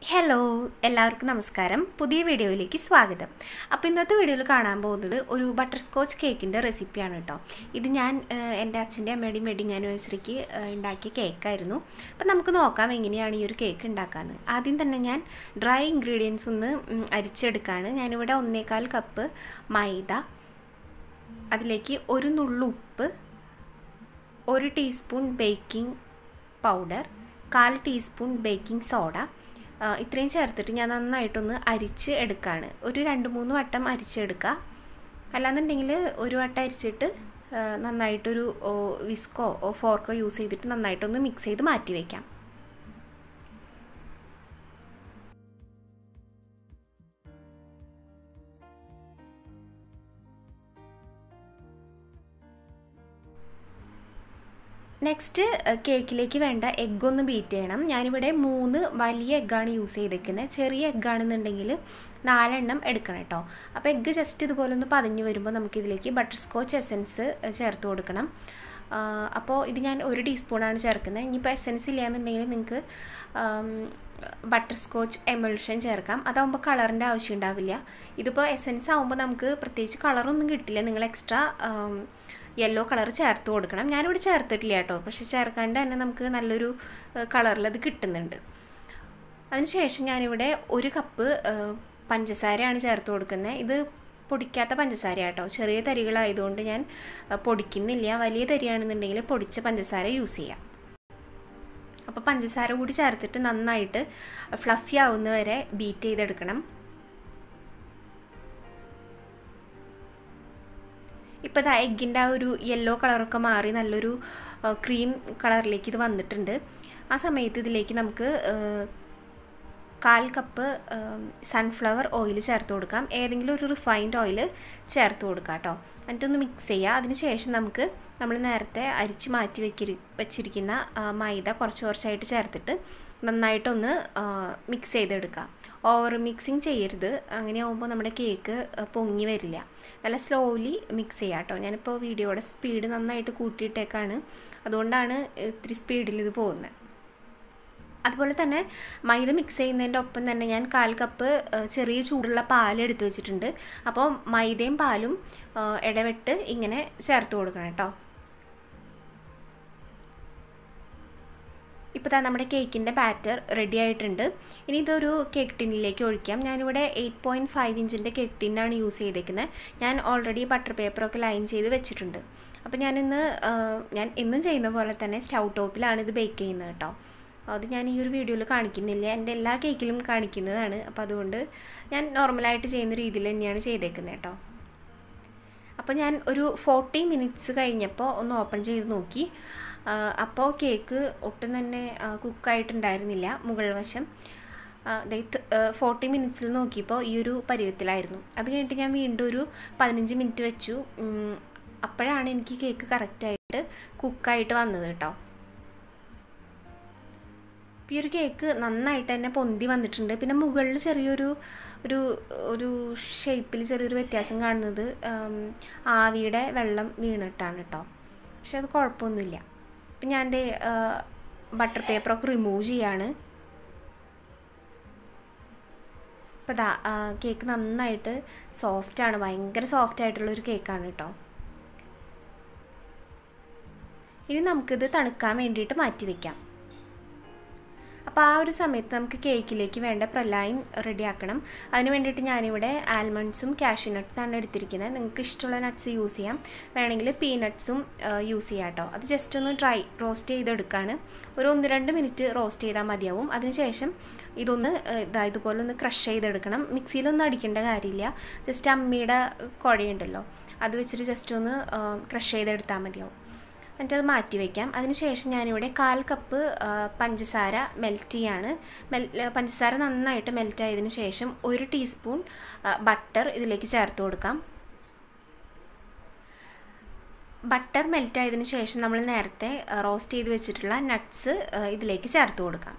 hello എല്ലാവർക്കും നമസ്കാരം പുതിയ വീഡിയോയിലേക്ക് സ്വാഗതം അപ്പോൾ ഇന്നത്തെ വീഡിയോയിൽ കാണാൻ പോകുന്നത് ഒരു ബട്ടർ സ്കോച്ച് കേക്കിൻ്റെ റെസിപ്പിയാണ് കേട്ടോ ഇത് ഞാൻ ഏഹ്, എൻ്റെ അച്ഛൻ്റെ അമ്മയുടെയും വെഡിങ് ആനിവേഴ്സറിക്ക് ഏഹ്, ഉണ്ടാക്കിയ കേക്കായിരുന്നു അപ്പോൾ നമുക്ക് നോക്കാം എങ്ങനെയാണ് ഈ ഒരു കേക്ക് ഉണ്ടാക്കാമെന്ന് ആദ്യം തന്നെ ഞാൻ ഡ്രൈ ഇൻഗ്രീഡിയൻസ് ഒന്ന് ഉം, അരിച്ചെടുക്കുകയാണ് ഞാനിവിടെ ഒന്നേകാൽ കപ്പ് മൈദ അതിലേക്ക് ഒരു നുള്ളു ഉപ്പ് ഒരു ടീസ്പൂൺ ബേക്കിംഗ് പൗഡർ കാൽ ടീസ്പൂൺ ബേക്കിംഗ് സോഡ ആ, ഇത്രയും ചേർത്തിട്ട് ഞാൻ നന്നായിട്ടൊന്ന് അരിച്ച് എടുക്കുകയാണ് ഒരു രണ്ട് മൂന്ന് വട്ടം അരിച്ചെടുക്കുക അല്ലാന്നുണ്ടെങ്കിൽ ഒരു വട്ടം അരിച്ചിട്ട് ആ, നന്നായിട്ടൊരു ഓ, വിസ്കോ ഓ ഫോർക്കോ യൂസ് ചെയ്തിട്ട് നന്നായിട്ടൊന്ന് മിക്സ് ചെയ്ത് മാറ്റി വയ്ക്കാം നെക്സ്റ്റ് കേക്കിലേക്ക് വേണ്ട എഗ്ഗ് ഒന്ന് ബീറ്റ് ചെയ്യണം ഞാനിവിടെ മൂന്ന് വലിയ എഗ്ഗാണ് യൂസ് ചെയ്തേക്കുന്നത് ചെറിയ എഗ്ഗാണെന്നുണ്ടെങ്കിൽ നാലെണ്ണം എടുക്കണം കേട്ടോ അപ്പോൾ എഗ്ഗ് ജസ്റ്റ് ഇതുപോലെ ഒന്ന് പതഞ്ഞ് വരുമ്പോൾ നമുക്കിതിലേക്ക് ബട്ടർ സ്കോച്ച് എസൻസ് ചേർത്ത് കൊടുക്കണം അപ്പോൾ ഇത് ഞാൻ ഒരു ടീസ്പൂണാണ് ചേർക്കുന്നത് ഇനിയിപ്പോൾ എസൻസ് ഇല്ലയെന്നുണ്ടെങ്കിൽ നിങ്ങൾക്ക് ബട്ടർ സ്കോച്ച് എമൾഷൻ ചേർക്കാം അതാകുമ്പോൾ കളറിൻ്റെ ആവശ്യം ഉണ്ടാവില്ല ഇതിപ്പോൾ എസൻസ് ആകുമ്പോൾ നമുക്ക് പ്രത്യേകിച്ച് കളറൊന്നും കിട്ടില്ല നിങ്ങൾ എക്സ്ട്രാ യെല്ലോ കളർ ചേർത്ത് കൊടുക്കണം ഞാനിവിടെ ചേർത്തിട്ടില്ല കേട്ടോ പക്ഷെ ചേർക്കാണ്ട് തന്നെ നമുക്ക് നല്ലൊരു കളറിൽ അത് കിട്ടുന്നുണ്ട് അതിനുശേഷം ഞാനിവിടെ ഒരു കപ്പ് പഞ്ചസാരയാണ് ചേർത്ത് കൊടുക്കുന്നത് ഇത് പൊടിക്കാത്ത പഞ്ചസാര കേട്ടോ ചെറിയ തരികളായതുകൊണ്ട് ഞാൻ പൊടിക്കുന്നില്ല വലിയ തരിയാണെന്നുണ്ടെങ്കിൽ പൊടിച്ച പഞ്ചസാര യൂസ് ചെയ്യാം അപ്പോൾ പഞ്ചസാര കൂടി ചേർത്തിട്ട് നന്നായിട്ട് ഫ്ലഫി ആവുന്നവരെ ബീറ്റ് ചെയ്തെടുക്കണം ഇപ്പോൾ ഇതാ എഗ്ഗിൻ്റെ ആ ഒരു യെല്ലോ കളറൊക്കെ മാറി നല്ലൊരു ക്രീം കളറിലേക്ക് ഇത് വന്നിട്ടുണ്ട് ആ സമയത്ത് ഇതിലേക്ക് നമുക്ക് കാൽ കപ്പ് സൺഫ്ലവർ ഓയിൽ ചേർത്ത് കൊടുക്കാം ഏതെങ്കിലും ഒരു റിഫൈൻഡ് ഓയിൽ ചേർത്ത് കൊടുക്കാം കേട്ടോ എന്നിട്ടൊന്ന് മിക്സ് ചെയ്യുക അതിന് ശേഷം നമുക്ക് നമ്മൾ നേരത്തെ അരിച്ച് മാറ്റി വെക്കി വെച്ചിരിക്കുന്ന മൈദ കുറച്ച് കുറച്ചായിട്ട് ചേർത്തിട്ട് നന്നായിട്ടൊന്ന് മിക്സ് ചെയ്തെടുക്കാം ഓവർ മിക്സിങ് ചെയ്യരുത് അങ്ങനെ ആകുമ്പോൾ നമ്മുടെ കേക്ക് പൊങ്ങി വരില്ല നല്ല സ്ലോലി മിക്സ് ചെയ്യാം കേട്ടോ ഞാനിപ്പോൾ വീഡിയോയുടെ സ്പീഡ് നന്നായിട്ട് കൂട്ടിയിട്ടേക്കാണ് അതുകൊണ്ടാണ് ഇത്തിരി സ്പീഡിൽ ഇത് പോകുന്നത് അതുപോലെ തന്നെ മൈദ മിക്സ് ചെയ്യുന്നതിൻ്റെ ഒപ്പം തന്നെ ഞാൻ കാൽ കപ്പ് ചെറിയ ചൂടുള്ള പാൽ എടുത്ത് വെച്ചിട്ടുണ്ട് അപ്പോൾ മൈദയും പാലും ഇടവിട്ട് ഇങ്ങനെ ചേർത്ത് കൊടുക്കണം കേട്ടോ ഇപ്പോൾ തന്നെ നമ്മുടെ കേക്കിൻ്റെ ബാറ്റർ റെഡി ആയിട്ടുണ്ട് ഇനി ഇതൊരു കേക്ക് ടിന്നിലേക്ക് ഒഴിക്കാം ഞാനിവിടെ എയ്റ്റ് പോയിൻറ്റ് ഫൈവ് ഇഞ്ചിൻ്റെ കേക്ക് ടിന്നാണ് യൂസ് ചെയ്തേക്കുന്നത് ഞാൻ ഓൾറെഡി ബട്ടർ പേപ്പറൊക്കെ ലൈൻ ചെയ്ത് വെച്ചിട്ടുണ്ട് അപ്പോൾ ഞാനിന്ന് ഞാൻ എന്നും ചെയ്യുന്ന പോലെ തന്നെ സ്റ്റൗ ടോപ്പിലാണ് ഇത് ബേക്ക് ചെയ്യുന്നത് കേട്ടോ അത് ഞാൻ ഈ ഒരു വീഡിയോയിൽ കാണിക്കുന്നില്ല എൻ്റെ എല്ലാ കേക്കിലും കാണിക്കുന്നതാണ് അപ്പോൾ അതുകൊണ്ട് ഞാൻ നോർമലായിട്ട് ചെയ്യുന്ന രീതിയിൽ തന്നെയാണ് ചെയ്തേക്കുന്നത് കേട്ടോ അപ്പോൾ ഞാൻ ഒരു ഫോർട്ടി മിനിറ്റ്സ് കഴിഞ്ഞപ്പോൾ ഒന്ന് ഓപ്പൺ ചെയ്ത് നോക്കി അപ്പോൾ കേക്ക് ഒട്ടും തന്നെ കുക്കായിട്ടുണ്ടായിരുന്നില്ല മുകൾ വശം അതായത് ഫോർട്ടി മിനിറ്റ്സിൽ നോക്കിയപ്പോൾ ഈ ഒരു പരുവത്തിലായിരുന്നു അത് കഴിഞ്ഞിട്ട് ഞാൻ വീണ്ടും ഒരു പതിനഞ്ച് മിനിറ്റ് വെച്ചു അപ്പോഴാണ് എനിക്ക് കേക്ക് കറക്റ്റായിട്ട് കുക്കായിട്ട് വന്നത് കേട്ടോ ഈ ഒരു കേക്ക് നന്നായിട്ട് തന്നെ പൊന്തി വന്നിട്ടുണ്ട് പിന്നെ മുകളിൽ ചെറിയൊരു ഒരു ഒരു ഷേപ്പിൽ ചെറിയൊരു വ്യത്യാസം കാണുന്നത് ആവിയുടെ വെള്ളം വീണിട്ടാണ് കേട്ടോ പക്ഷെ അത് കുഴപ്പമൊന്നുമില്ല ഇപ്പം ഞാൻ എൻ്റെ ബട്ടർ പേപ്പറൊക്കെ റിമൂവ് ചെയ്യാണ് അപ്പോൾ ഇതാ കേക്ക് നന്നായിട്ട് സോഫ്റ്റാണ് ഭയങ്കര സോഫ്റ്റ് ആയിട്ടുള്ളൊരു കേക്കാണ് കേട്ടോ ഇനി നമുക്കിത് തണുക്കാൻ വേണ്ടിയിട്ട് മാറ്റി വയ്ക്കാം അപ്പോൾ ആ ഒരു സമയത്ത് നമുക്ക് കേക്കിലേക്ക് വേണ്ട പ്രലൈൻ റെഡിയാക്കണം അതിന് വേണ്ടിയിട്ട് ഞാനിവിടെ ആൽമണ്ട്സും കാഷ്യൂ നട്ട്സാണ് എടുത്തിരിക്കുന്നത് നിങ്ങൾക്ക് ഇഷ്ടമുള്ള നട്ട്സ് യൂസ് ചെയ്യാം വേണമെങ്കിൽ പീനട്ട്സും യൂസ് ചെയ്യാം കേട്ടോ അത് ജസ്റ്റ് ഒന്ന് ഡ്രൈ റോസ്റ്റ് ചെയ്തെടുക്കുകയാണ് ഒരു ഒന്ന് രണ്ട് മിനിറ്റ് റോസ്റ്റ് ചെയ്താൽ മതിയാവും അതിനുശേഷം ഇതൊന്ന് ഇതാ ഇതുപോലെ ഒന്ന് ക്രഷ് ചെയ്തെടുക്കണം മിക്സിയിലൊന്നും അടിക്കേണ്ട കാര്യമില്ല ജസ്റ്റ് അമ്മിയുടെ കുഴയുണ്ടല്ലോ അത് വെച്ചിട്ട് ജസ്റ്റ് ഒന്ന് ക്രഷ് ചെയ്തെടുത്താൽ മതിയാവും എന്നിട്ടത് മാറ്റി വയ്ക്കാം അതിനുശേഷം ഞാനിവിടെ കാൽ കപ്പ് പഞ്ചസാര മെൽറ്റ് ചെയ്യാണ് മെൽ പഞ്ചസാര നന്നായിട്ട് മെൽറ്റ് ആയതിനു ശേഷം ഒരു ടീസ്പൂൺ ബട്ടർ ഇതിലേക്ക് ചേർത്ത് കൊടുക്കാം ബട്ടർ മെൽറ്റ് ആയതിനു ശേഷം നമ്മൾ നേരത്തെ റോസ്റ്റ് ചെയ്ത് വെച്ചിട്ടുള്ള നട്ട്സ് ഇതിലേക്ക് ചേർത്ത് കൊടുക്കാം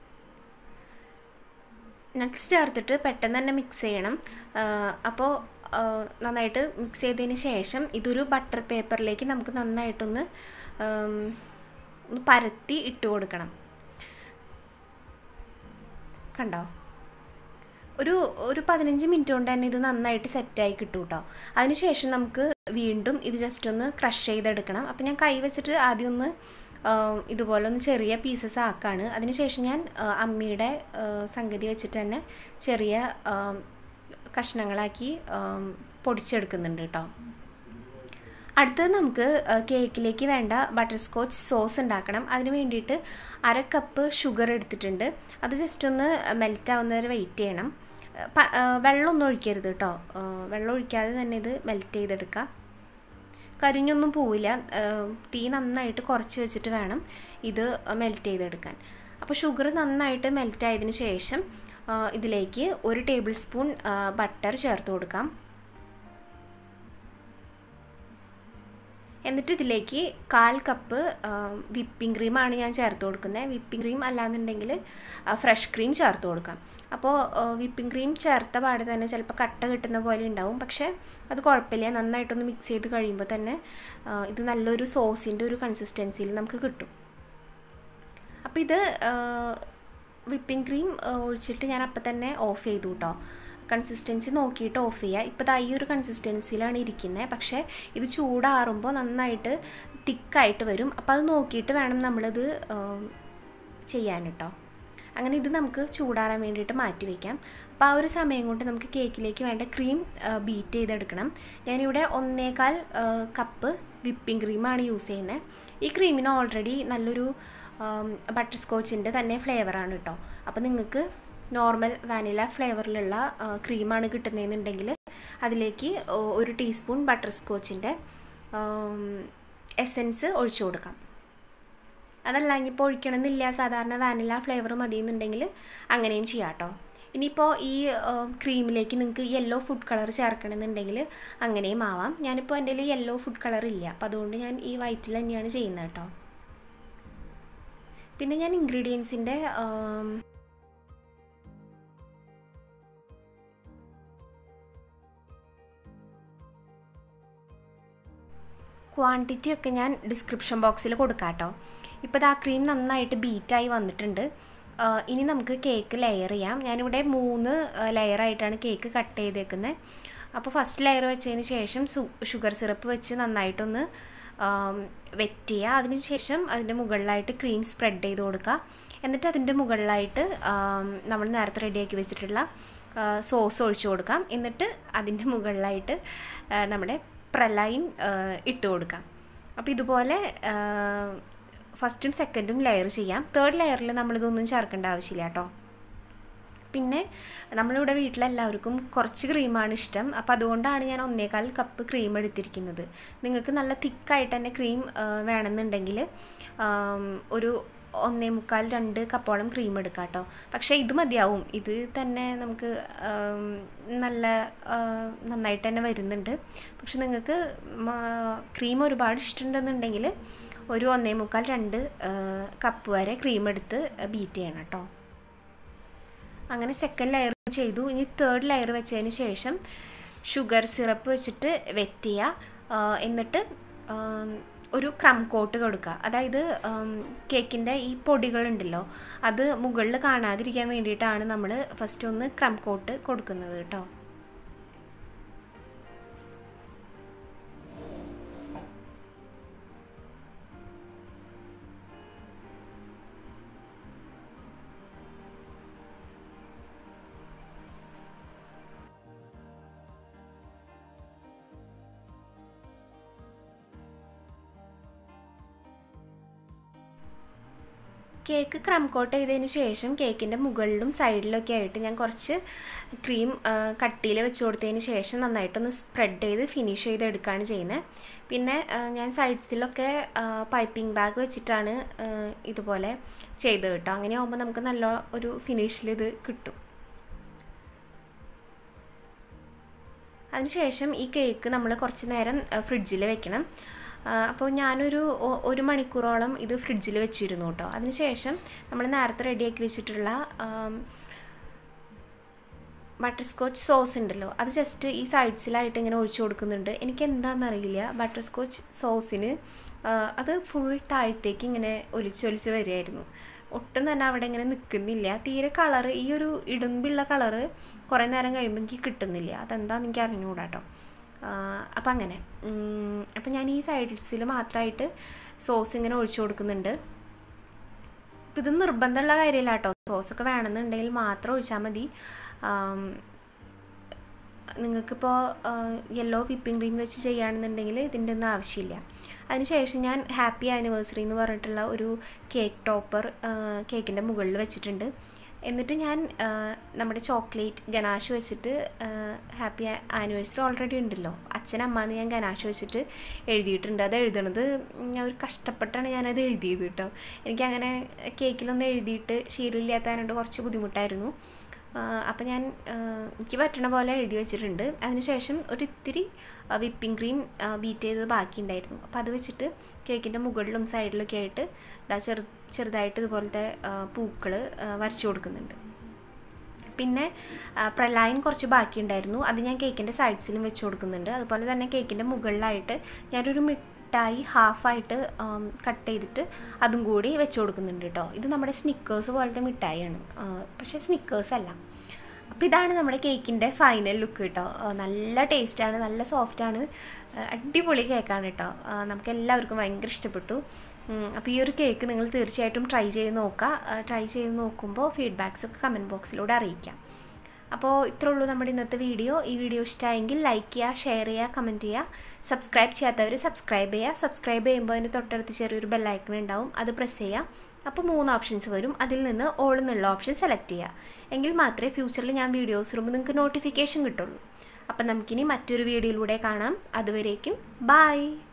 നട്ട്സ് ചേർത്തിട്ട് പെട്ടെന്ന് തന്നെ മിക്സ് ചെയ്യണം അപ്പോൾ നന്നായിട്ട് മിക്സ് ചെയ്തതിന് ശേഷം ഇതൊരു ബട്ടർ പേപ്പറിലേക്ക് നമുക്ക് നന്നായിട്ടൊന്ന് ഒന്ന് പരത്തി ഇട്ട് കൊടുക്കണം കണ്ടോ ഒരു ഒരു പതിനഞ്ച് മിനിറ്റ് കൊണ്ട് തന്നെ ഇത് നന്നായിട്ട് സെറ്റായി കിട്ടും കേട്ടോ അതിനുശേഷം നമുക്ക് വീണ്ടും ഇത് ജസ്റ്റ് ഒന്ന് ക്രഷ് ചെയ്തെടുക്കണം അപ്പം ഞാൻ കൈ വെച്ചിട്ട് ആദ്യം ഒന്ന് ഇതുപോലെ ഒന്ന് ചെറിയ പീസസ് ആക്കാണ് അതിനുശേഷം ഞാൻ അമ്മിയുടെ സംഗതി വെച്ചിട്ട് തന്നെ ചെറിയ കഷ്ണങ്ങളാക്കി പൊടിച്ചെടുക്കുന്നുണ്ട് കേട്ടോ അടുത്തത് നമുക്ക് കേക്കിലേക്ക് വേണ്ട ബട്ടർ സ്കോച്ച് സോസ് ഉണ്ടാക്കണം അതിന് വേണ്ടിയിട്ട് അര കപ്പ് ഷുഗർ എടുത്തിട്ടുണ്ട് അത് ജസ്റ്റ് ഒന്ന് മെൽറ്റ് ആവുന്നവരെ വെയിറ്റ് ചെയ്യണം വെള്ളമൊന്നും ഒഴിക്കരുത് കേട്ടോ വെള്ളം ഒഴിക്കാതെ തന്നെ ഇത് മെൽറ്റ് ചെയ്തെടുക്കാം കരിഞ്ഞൊന്നും പോവില്ല തീ നന്നായിട്ട് കുറച്ച് വെച്ചിട്ട് വേണം ഇത് മെൽറ്റ് ചെയ്തെടുക്കാൻ അപ്പോൾ ഷുഗർ നന്നായിട്ട് മെൽറ്റ് ആയതിന് ശേഷം ഇതിലേക്ക് ഒരു ടേബിൾ സ്പൂൺ ബട്ടർ ചേർത്ത് കൊടുക്കാം എന്നിട്ട് ഇതിലേക്ക് കാൽ കപ്പ് വിപ്പിംഗ് ക്രീമാണ് ഞാൻ ചേർത്ത് കൊടുക്കുന്നത് വിപ്പിംഗ് ക്രീം അല്ലാന്നുണ്ടെങ്കിൽ ഫ്രഷ് ക്രീം ചേർത്ത് കൊടുക്കാം അപ്പോൾ വിപ്പിംഗ് ക്രീം ചേർത്ത പാടെ തന്നെ ചിലപ്പോൾ കട്ട കിട്ടുന്ന പോലെ ഉണ്ടാവും പക്ഷേ അത് കുഴപ്പമില്ല നന്നായിട്ടൊന്ന് മിക്സ് ചെയ്ത് കഴിയുമ്പോൾ തന്നെ ഇത് നല്ലൊരു സോസിൻ്റെ ഒരു കൺസിസ്റ്റൻസിയിൽ നമുക്ക് കിട്ടും അപ്പോൾ ഇത് വിപ്പിംഗ് ക്രീം ഒഴിച്ചിട്ട് ഞാൻ അപ്പം തന്നെ ഓഫ് ചെയ്തു കേട്ടോ കൺസിസ്റ്റൻസി നോക്കിയിട്ട് ഓഫ് ചെയ്യുക ഇപ്പോൾ ഈ ഒരു കൺസിസ്റ്റൻസിയിലാണ് ഇരിക്കുന്നത് പക്ഷേ ഇത് ചൂടാറുമ്പോൾ നന്നായിട്ട് തിക്കായിട്ട് വരും അപ്പോൾ അത് നോക്കിയിട്ട് വേണം നമ്മളിത് ചെയ്യാൻ കേട്ടോ അങ്ങനെ ഇത് നമുക്ക് ചൂടാറാൻ വേണ്ടിയിട്ട് മാറ്റി വയ്ക്കാം അപ്പോൾ ആ ഒരു സമയം കൊണ്ട് നമുക്ക് കേക്കിലേക്ക് വേണ്ട ക്രീം ബീറ്റ് ചെയ്തെടുക്കണം ഞാനിവിടെ ഒന്നേകാൽ കപ്പ് വിപ്പിംഗ് ക്രീമാണ് യൂസ് ചെയ്യുന്നത് ഈ ക്രീമിന് ഓൾറെഡി നല്ലൊരു ബട്ടർ സ്കോച്ചിൻ്റെ തന്നെ ഫ്ലേവറാണ് കേട്ടോ അപ്പോൾ നിങ്ങൾക്ക് നോർമൽ വാനില ഫ്ലേവറിലുള്ള ക്രീമാണ് കിട്ടുന്നതെന്നുണ്ടെങ്കിൽ അതിലേക്ക് ഒരു ടീസ്പൂൺ ബട്ടർ സ്കോച്ചിൻ്റെ എസൻസ് ഒഴിച്ചു കൊടുക്കാം അതല്ല ഇനിയിപ്പോൾ ഒഴിക്കണമെന്നില്ല സാധാരണ വാനില ഫ്ലേവർ മതി എന്നുണ്ടെങ്കിൽ അങ്ങനെയും ചെയ്യാം കേട്ടോ ഇനിയിപ്പോൾ ഈ ക്രീമിലേക്ക് നിങ്ങൾക്ക് യെല്ലോ ഫുഡ് കളർ ചേർക്കണമെന്നുണ്ടെങ്കിൽ അങ്ങനെയും ആവാം ഞാനിപ്പോൾ എൻ്റെ കയ്യിൽ യെല്ലോ ഫുഡ് കളർ ഇല്ല അപ്പോൾ അതുകൊണ്ട് ഞാൻ ഈ വൈറ്റിൽ തന്നെയാണ് ചെയ്യുന്നത് കേട്ടോ പിന്നെ ഞാൻ ഇൻഗ്രീഡിയൻസിൻ്റെ ക്വാണ്ടിറ്റി ഒക്കെ ഞാൻ ഡിസ്ക്രിപ്ഷൻ ബോക്സിൽ കൊടുക്കാം കേട്ടോ ഇപ്പോൾ ഇത് ആ ക്രീം നന്നായിട്ട് ബീറ്റായി വന്നിട്ടുണ്ട് ഇനി നമുക്ക് കേക്ക് ലെയർ ചെയ്യാം ഞാനിവിടെ മൂന്ന് ലെയറായിട്ടാണ് കേക്ക് കട്ട് ചെയ്തേക്കുന്നത് അപ്പോൾ ഫസ്റ്റ് ലെയർ വെച്ചതിന് ശേഷം ഷുഗർ സിറപ്പ് വെച്ച് നന്നായിട്ടൊന്ന് വെറ്റ് ചെയ്യുക അതിന് ശേഷം അതിൻ്റെ മുകളിലായിട്ട് ക്രീം സ്പ്രെഡ് ചെയ്ത് കൊടുക്കുക എന്നിട്ട് അതിൻ്റെ മുകളിലായിട്ട് നമ്മൾ നേരത്തെ റെഡിയാക്കി വെച്ചിട്ടുള്ള സോസ് ഒഴിച്ചു കൊടുക്കാം എന്നിട്ട് അതിൻ്റെ മുകളിലായിട്ട് നമ്മുടെ പ്രലൈൻ ഇട്ട് കൊടുക്കാം അപ്പോൾ ഇതുപോലെ ഫസ്റ്റും സെക്കൻഡും ലെയർ ചെയ്യാം തേർഡ് ലെയറിൽ നമ്മളിതൊന്നും ചേർക്കേണ്ട ആവശ്യമില്ല കേട്ടോ പിന്നെ നമ്മളിവിടെ വീട്ടിലെല്ലാവർക്കും കുറച്ച് ക്രീമാണ് ഇഷ്ടം അപ്പോൾ അതുകൊണ്ടാണ് ഞാൻ ഒന്നേകാൽ കപ്പ് ക്രീം എടുത്തിരിക്കുന്നത് നിങ്ങൾക്ക് നല്ല തിക്കായിട്ട് തന്നെ ക്രീം വേണമെന്നുണ്ടെങ്കിൽ ഒരു ഒന്നേ മുക്കാൽ രണ്ട് കപ്പോളം ക്രീം എടുക്കാം കേട്ടോ പക്ഷേ ഇത് മതിയാവും ഇത് തന്നെ നമുക്ക് നല്ല നന്നായിട്ട് തന്നെ വരുന്നുണ്ട് പക്ഷെ നിങ്ങൾക്ക് ക്രീം ഒരുപാട് ഇഷ്ടമുണ്ടെന്നുണ്ടെങ്കിൽ ഒരു ഒന്നേ മുക്കാൽ രണ്ട് കപ്പ് വരെ ക്രീം എടുത്ത് ബീറ്റ് ചെയ്യണം കേട്ടോ അങ്ങനെ സെക്കൻഡ് ലെയർ ചെയ്തു ഇനി തേർഡ് ലെയർ വെച്ചതിന് ശേഷം ഷുഗർ സിറപ്പ് വെച്ചിട്ട് വെറ്റ് ചെയ്യുക എന്നിട്ട് ഒരു ക്രം കോട്ട് കൊടുക്കുക അതായത് കേക്കിൻ്റെ ഈ പൊടികളുണ്ടല്ലോ അത് മുകളിൽ കാണാതിരിക്കാൻ വേണ്ടിയിട്ടാണ് നമ്മൾ ഫസ്റ്റ് ഒന്ന് ക്രം കോട്ട് കൊടുക്കുന്നത് കേട്ടോ കേക്ക് ക്രം കോട്ട് ചെയ്തതിന് ശേഷം കേക്കിൻ്റെ മുകളിലും സൈഡിലൊക്കെ ആയിട്ട് ഞാൻ കുറച്ച് ക്രീം കട്ടിയിൽ വെച്ച് കൊടുത്തതിന് ശേഷം നന്നായിട്ടൊന്ന് സ്പ്രെഡ് ചെയ്ത് ഫിനിഷ് ചെയ്ത് എടുക്കുകയാണ് ചെയ്യുന്നത് പിന്നെ ഞാൻ സൈഡ്സിലൊക്കെ പൈപ്പിംഗ് ബാഗ് വെച്ചിട്ടാണ് ഇതുപോലെ ചെയ്ത് കേട്ടോ അങ്ങനെ ആകുമ്പോൾ നമുക്ക് നല്ല ഒരു ഫിനിഷിൽ ഇത് കിട്ടും അതിനുശേഷം ഈ കേക്ക് നമ്മൾ കുറച്ച് നേരം ഫ്രിഡ്ജിൽ വെക്കണം അപ്പോൾ ഞാനൊരു ഒരു മണിക്കൂറോളം ഇത് ഫ്രിഡ്ജിൽ വെച്ചിരുന്നു കേട്ടോ അതിനുശേഷം നമ്മൾ നേരത്തെ റെഡിയാക്കി വെച്ചിട്ടുള്ള ബട്ടർ സ്കോച്ച് സോസ് ഉണ്ടല്ലോ അത് ജസ്റ്റ് ഈ സൈഡ്സിലായിട്ട് ഇങ്ങനെ ഒഴിച്ചു കൊടുക്കുന്നുണ്ട് എനിക്ക് എന്താണെന്നറിയില്ല ബട്ടർ സ്കോച്ച് സോസിന് അത് ഫുൾ താഴത്തേക്ക് ഇങ്ങനെ ഒലിച്ചൊലിച്ച് വരികയായിരുന്നു ഒട്ടും തന്നെ അവിടെ ഇങ്ങനെ നിൽക്കുന്നില്ല തീരെ കളറ് ഈ ഒരു ഇടുമ്പിള്ള കളറ് കുറേ നേരം കഴിയുമ്പോൾ എനിക്ക് കിട്ടുന്നില്ല അതെന്താണെന്ന് എനിക്ക് അറിഞ്ഞുകൂടാ കേട്ടോ അപ്പം അങ്ങനെ അപ്പം ഞാൻ ഈ സൈഡ്സിൽ മാത്രമായിട്ട് സോസ് ഇങ്ങനെ ഒഴിച്ചു കൊടുക്കുന്നുണ്ട് ഇപ്പം ഇത് നിർബന്ധമുള്ള കാര്യമില്ല കേട്ടോ സോസൊക്കെ വേണമെന്നുണ്ടെങ്കിൽ മാത്രം ഒഴിച്ചാൽ മതി നിങ്ങൾക്കിപ്പോൾ യെല്ലോ വിപ്പിംഗ് ക്രീം വെച്ച് ചെയ്യുകയാണെന്നുണ്ടെങ്കിൽ ഇതിൻ്റെ ഒന്നും ആവശ്യമില്ല അതിനുശേഷം ഞാൻ ഹാപ്പി ആനിവേഴ്സറി എന്ന് പറഞ്ഞിട്ടുള്ള ഒരു കേക്ക് ടോപ്പർ കേക്കിൻ്റെ മുകളിൽ വെച്ചിട്ടുണ്ട് എന്നിട്ട് ഞാൻ നമ്മുടെ ചോക്ലേറ്റ് ഗനാഷ് വെച്ചിട്ട് ഹാപ്പി ആനിവേഴ്സറി ഓൾറെഡി ഉണ്ടല്ലോ അച്ഛനമ്മന്ന് ഞാൻ ഗനാഷ് വെച്ചിട്ട് എഴുതിയിട്ടുണ്ട് അത് എഴുതണത് ഞാൻ ഒരു കഷ്ടപ്പെട്ടാണ് ഞാനത് എഴുതിയത് കേട്ടോ എനിക്കങ്ങനെ കേക്കിലൊന്നും എഴുതിയിട്ട് ശീലമില്ലാത്തതുകൊണ്ട് കുറച്ച് ബുദ്ധിമുട്ടായിരുന്നു അപ്പം ഞാൻ എനിക്ക് പറ്റണ പോലെ എഴുതി വെച്ചിട്ടുണ്ട് അതിനുശേഷം ഒരു ഇത്തിരി വിപ്പിംഗ് ക്രീം ബീറ്റ് ചെയ്തത് ബാക്കിയുണ്ടായിരുന്നു അപ്പോൾ അത് വെച്ചിട്ട് കേക്കിൻ്റെ മുകളിലും സൈഡിലൊക്കെ ആയിട്ട് ഇതാ ചെറു ചെറുതായിട്ട് ഇതുപോലത്തെ പൂക്കൾ വരച്ചു കൊടുക്കുന്നുണ്ട് പിന്നെ പ്രലൈൻ കുറച്ച് ബാക്കിയുണ്ടായിരുന്നു അത് ഞാൻ കേക്കിൻ്റെ സൈഡ്സിലും വെച്ച് കൊടുക്കുന്നുണ്ട് അതുപോലെ തന്നെ കേക്കിൻ്റെ മുകളിലായിട്ട് ഞാനൊരു മിഠായി ഹാഫായിട്ട് കട്ട് ചെയ്തിട്ട് അതും കൂടി വെച്ച് കൊടുക്കുന്നുണ്ട് കേട്ടോ ഇത് നമ്മുടെ സ്നിക്കേഴ്സ് പോലത്തെ മിഠായിയാണ് പക്ഷേ സ്നിക്കേഴ്സ് അല്ല അപ്പോൾ ഇതാണ് നമ്മുടെ കേക്കിൻ്റെ ഫൈനൽ ലുക്ക് കേട്ടോ നല്ല ടേസ്റ്റാണ് നല്ല സോഫ്റ്റാണ് അടിപൊളി കേക്കാണ് കേട്ടോ നമുക്ക് എല്ലാവർക്കും ഭയങ്കര ഇഷ്ടപ്പെട്ടു അപ്പോൾ ഈ ഒരു കേക്ക് നിങ്ങൾ തീർച്ചയായിട്ടും ട്രൈ ചെയ്ത് നോക്കുക ട്രൈ ചെയ്ത് നോക്കുമ്പോൾ ഫീഡ്ബാക്സ് ഒക്കെ കമൻറ്റ് ബോക്സിലൂടെ അറിയിക്കാം അപ്പോൾ ഇത്രേ ഉള്ളൂ നമ്മുടെ ഇന്നത്തെ വീഡിയോ ഈ വീഡിയോ ഇഷ്ടമായെങ്കിൽ ലൈക്ക് ചെയ്യുക ഷെയർ ചെയ്യുക കമൻറ്റ് ചെയ്യുക സബ്സ്ക്രൈബ് ചെയ്യാത്തവർ സബ്സ്ക്രൈബ് ചെയ്യുക സബ്സ്ക്രൈബ് ചെയ്യുമ്പോൾ അതിന് തൊട്ടടുത്ത് ചെറിയൊരു ബെല്ലൈക്കൺ ഉണ്ടാവും അത് പ്രസ് ചെയ്യുക അപ്പോൾ മൂന്ന് ഓപ്ഷൻസ് വരും അതിൽ നിന്ന് ഓൾ എന്നുള്ള ഓപ്ഷൻ സെലക്ട് ചെയ്യുക എങ്കിൽ മാത്രമേ ഫ്യൂച്ചറിൽ ഞാൻ വീഡിയോസ് ഇടുമ്പോൾ നിങ്ങൾക്ക് നോട്ടിഫിക്കേഷൻ കിട്ടുള്ളൂ അപ്പം നമുക്കിനി മറ്റൊരു വീഡിയോയിലൂടെ കാണാം അതുവരേക്കും ബായ്